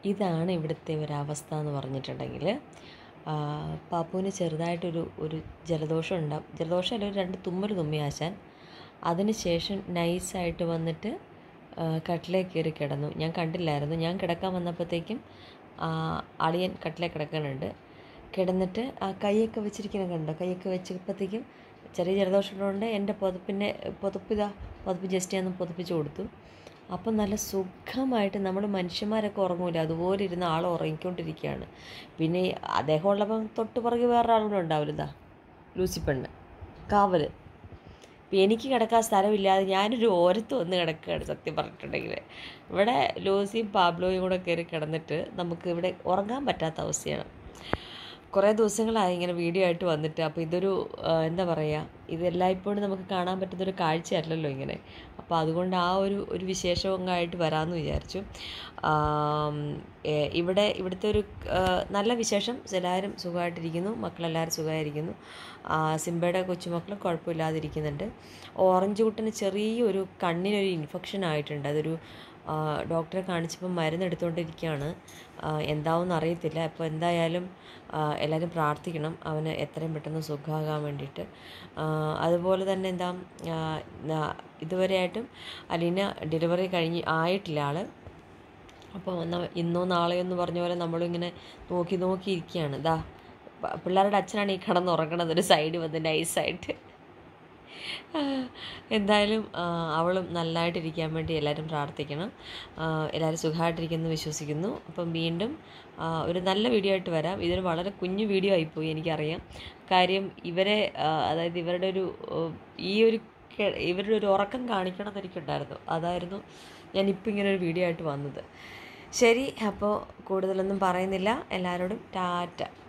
ഇതാണ് ഇവിടുത്തെ ഒരവസ്ഥ എന്ന് പറഞ്ഞിട്ടുണ്ടെങ്കിൽ പാപ്പുവിന് ചെറുതായിട്ടൊരു ഒരു ജലദോഷം ഉണ്ടാവും ജലദോഷമല്ല ഒരു രണ്ട് തുമ്മൽ തുമ്മി ആശാൻ അതിന് ശേഷം നൈസായിട്ട് വന്നിട്ട് കട്ടിലേ കയറി കിടന്നു ഞാൻ കണ്ടില്ലായിരുന്നു ഞാൻ കിടക്കാൻ വന്നപ്പോഴത്തേക്കും ആ, അളിയൻ കട്ടിലേ കിടക്കുന്നുണ്ട് കിടന്നിട്ട് ആ കൈയൊക്കെ വെച്ചിരിക്കുന്നത് കണ്ടോ കൈയൊക്കെ വെച്ചപ്പോഴത്തേക്കും ചെറിയ ജലദോഷം ഉള്ളതുകൊണ്ട് എൻ്റെ പുതപ്പിൻ്റെ പുതപ്പ് ഇതാ പുതപ്പ് ജസ്റ്റ് ഞാൻ പുതപ്പിച്ച് കൊടുത്തു അപ്പം നല്ല സുഖമായിട്ട് നമ്മൾ മനുഷ്യന്മാരൊക്കെ ഉറങ്ങൂല അതുപോലെ ഇരുന്ന് ആൾ ഉറങ്ങിക്കൊണ്ടിരിക്കുകയാണ് പിന്നെ ഈ അദ്ദേഹം ഉള്ളപ്പം തൊട്ട് പുറകെ വേറൊരാളും ഉണ്ടാവില്ല ഇതാ ലൂസി പെണ്ണ് കാവൽ ഇപ്പം എനിക്ക് കിടക്കാൻ സ്ഥലമില്ലാതെ ഞാനൊരു ഓരത്ത് വന്ന് കിടക്കുകയാണ് സത്യം പറഞ്ഞിട്ടുണ്ടെങ്കിൽ ഇവിടെ ലൂസിയും പാബ്ലോയും കൂടെ കയറി കിടന്നിട്ട് നമുക്ക് ഇവിടെ ഉറങ്ങാൻ പറ്റാത്ത അവസ്ഥയാണ് കുറേ ദിവസങ്ങളായി ഇങ്ങനെ വീഡിയോ ആയിട്ട് വന്നിട്ട് അപ്പോൾ ഇതൊരു ആ, എന്താ പറയുക ഇതെല്ലായ്പ്പോഴും നമുക്ക് കാണാൻ പറ്റുന്നൊരു കാഴ്ചയല്ലല്ലോ ഇങ്ങനെ അപ്പോൾ അതുകൊണ്ട് ആ ഒരു ഒരു വിശേഷവുമായിട്ട് വരാമെന്ന് വിചാരിച്ചു ആം, ഏ, ഇവിടെ ഇവിടുത്തെ ഒരു ആ, നല്ല വിശേഷം എല്ലാവരും സുഖമായിട്ടിരിക്കുന്നു മക്കളെല്ലാവരും സുഖമായിരിക്കുന്നു ആ, സിംബയുടെ കൊച്ചുമക്കളും കുഴപ്പമില്ലാതിരിക്കുന്നുണ്ട് ഓറഞ്ച് കുട്ടന് ചെറിയൊരു കണ്ണിനൊരു ഇൻഫെക്ഷൻ ആയിട്ടുണ്ട് അതൊരു ആ, ഡോക്ടറെ കാണിച്ചപ്പോൾ മരുന്ന് എടുത്തുകൊണ്ടിരിക്കുകയാണ് ആ, എന്താവുമെന്ന് അറിയത്തില്ല അപ്പോൾ എന്തായാലും ആ, എല്ലാവരും പ്രാർത്ഥിക്കണം അവന് എത്രയും പെട്ടെന്ന് സുഖമാകാൻ വേണ്ടിയിട്ട് ആ, അതുപോലെ തന്നെ എന്താ ആ, ന- ഇതുവരെയായിട്ടും അലീന ഡെലിവറി കഴിഞ്ഞ് ആയിട്ടില്ല ആൾ അപ്പോൾ ന- ഇന്നോ നാളെയോ എന്ന് പറഞ്ഞ പോലെ നമ്മളിങ്ങനെ നോക്കി നോക്കി ഇരിക്കുകയാണ് ഇതാ പ- പിള്ളേരുടെ അച്ഛനാണ് ഈ കിടന്നുറങ്ങണത് ഒരു സൈഡ് വന്ന് നൈസായിട്ട് എന്തായാലും ആ, അവളും നല്ലതായിട്ടിരിക്കാൻ വേണ്ടി എല്ലാവരും പ്രാർത്ഥിക്കണം ആ, എല്ലാവരും സുഖമായിട്ടിരിക്കുന്നു വിശ്വസിക്കുന്നു അപ്പം വീണ്ടും ആ, ഒരു നല്ല വീഡിയോ ആയിട്ട് വരാം ഇതൊരു വളരെ കുഞ്ഞു വീഡിയോ ആയിപ്പോയി എനിക്കറിയാം കാര്യം ഇവരെ ആ, അതായത് ഇവരുടെ ഒരു ഓ, ഈ ഒരു കെ- ഇവരുടെ ഒരു ഉറക്കം കാണിക്കണമെന്ന് എനിക്കുണ്ടായിരുന്നു അതായിരുന്നു ഞാനിപ്പോൾ ഇങ്ങനെ ഒരു വീഡിയോ ആയിട്ട് വന്നത് ശരി അപ്പോൾ കൂടുതലൊന്നും പറയുന്നില്ല എല്ലാവരോടും ടാറ്റ